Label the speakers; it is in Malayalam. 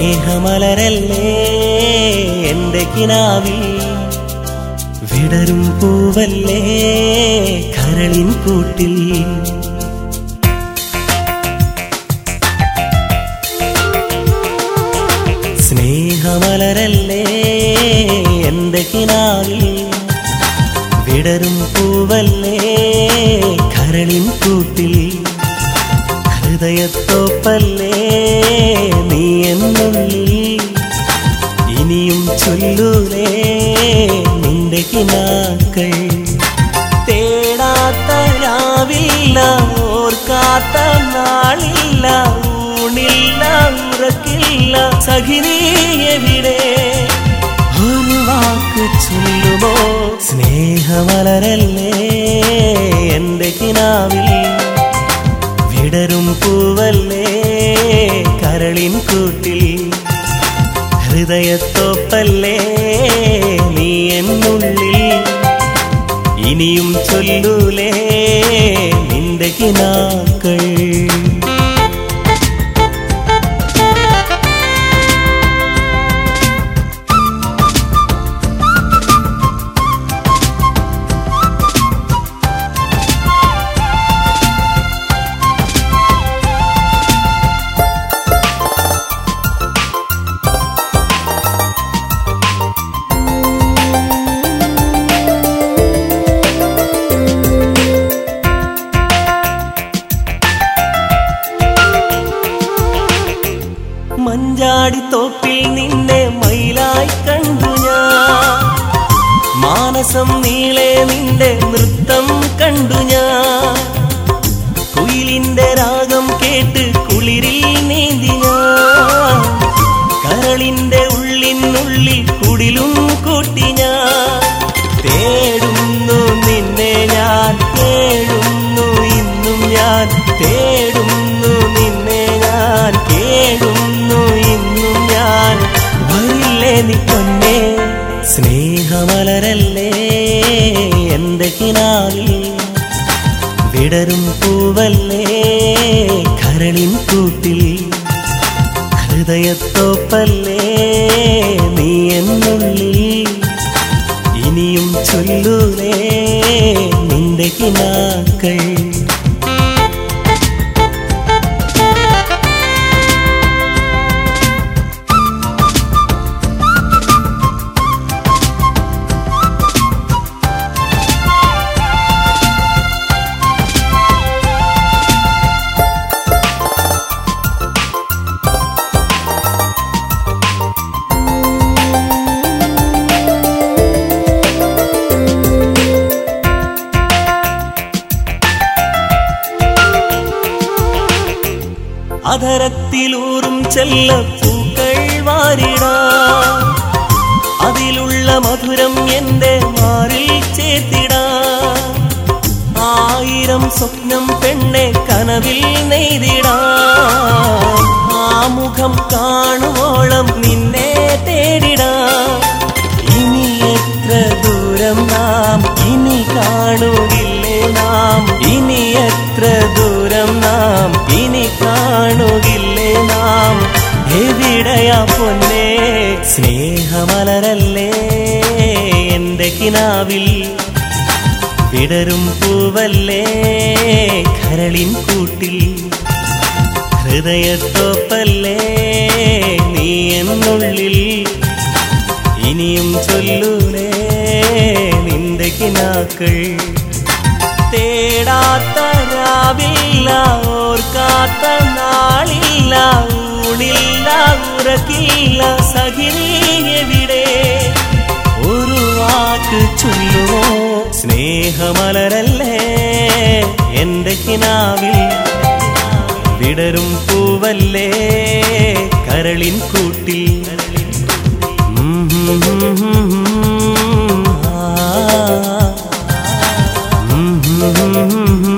Speaker 1: സ്നേഹമലരല്ലേ എന്റെ കിനാവിൽ വിടരും പൂവല്ലേ കരളിൻ കൂട്ടിൽ സ്നേഹമലരല്ലേ എന്റെ കിനാവിൽ വിടരും പൂവല്ലേ കരളിൻ കൂട്ടിൽ ഹൃദയത്തോപ്പല്ലേ നീ എന്നുള്ളിൽ ഇനിയും ചൊല്ലൂലേ നിന്റെ കിനാക്കൾ തേടാത്ത രാവില്ല ഓർക്കാത്ത നാളില്ല ഊണില്ല ഉറക്കില്ല സഖിനീ എവിടെ ഒരു വാക്ക് ചൊല്ലുമോ സ്നേഹമലരല്ലേ എന്റെ കിനാവിൽ വിടരും പൂവല്ലേ കരളിൻ കൂട്ടിൽ ഹൃദയത്തോപ്പല്ലേ നീ എന്നുള്ളിൽ ഇനിയും ചൊല്ലൂലേ നിന്റെ കിനാക്കൾ മഞ്ചാടിത്തോപ്പിൽ നിന്നെ മയിലായി കണ്ടു ഞാൻ മാനസം നീളെ നിന്റെ നൃത്തം കണ്ടു ഞാൻ കുയിലിന്റെ രാഗം കേട്ട് കുളിരിൽ നീന്തി ഞാൻ കരളിന്റെ ഉള്ളിനുള്ളിൽ കുടിലും കൂട്ടി ഞാൻ തേടുന്നു നിന്നെ ഞാൻ തേടുന്നു ഇന്നും ഞാൻ തേടുന്നു നിന്നെ ഞാൻ കേടുന്നു ഇന്നും ഞാൻ വരില്ലേ നീ പൊന്നേ സ്നേഹമലരല്ലേ എന്റെ കിനാവിൽ വിടരും പൂവല്ലേ കരളിൻ കൂട്ടിൽ ഹൃദയത്തോപ്പല്ലേ നീ എന്നുള്ളിൽ ഇനിയും ചൊല്ലൂലേ നിന്റെ കിനാക്കൾ അധരത്തിലൂറും ചെല്ല പൂക്കൾ വാരിടാ അതിലുള്ള മധുരം എന്റെ മാറിൽ ചേർത്തിടാ ആയിരം സ്വപ്നം പെണ്ണെ കനവിൽ നെയ്തിടാ ആ മുഖം കാണുവോളം നിന്നെ തേടിടാ ഇനി എത്ര ദൂരം നാം ഇനി കാണുകില്ലേ നാം ഇനി എത്ര ദൂരം നാം ഇനി കാണുകില്ലേ നാം എവിടെയാ പൊന്നേ സ്നേഹമലരല്ലേ എന്റെ കിനാവിൽ വിടരും പൂവല്ലേ കരളിൻ കൂട്ടിൽ ഹൃദയത്തോപ്പല്ലേ നീ എന്നുള്ളിൽ ഇനിയും ചൊല്ലൂലേ നിന്റെ കിനാക്കൾ തേടാത്ത രാവില്ല ഓർക്കാത്ത നാളില്ല ഊണില്ല ഉറക്കില്ല സഖിനി എവിടെ ഒരു വാക്ക് ചൊല്ലുമോ സ്നേഹമലരല്ലേ എന്റെ കിനാവിൽ വിടരും പൂവല്ലേ കരളിൻ കൂട്ടിൽ ഉം ഉം ഉം ഉം ഉം. ആ. ഉം ഉം ഉം ഉം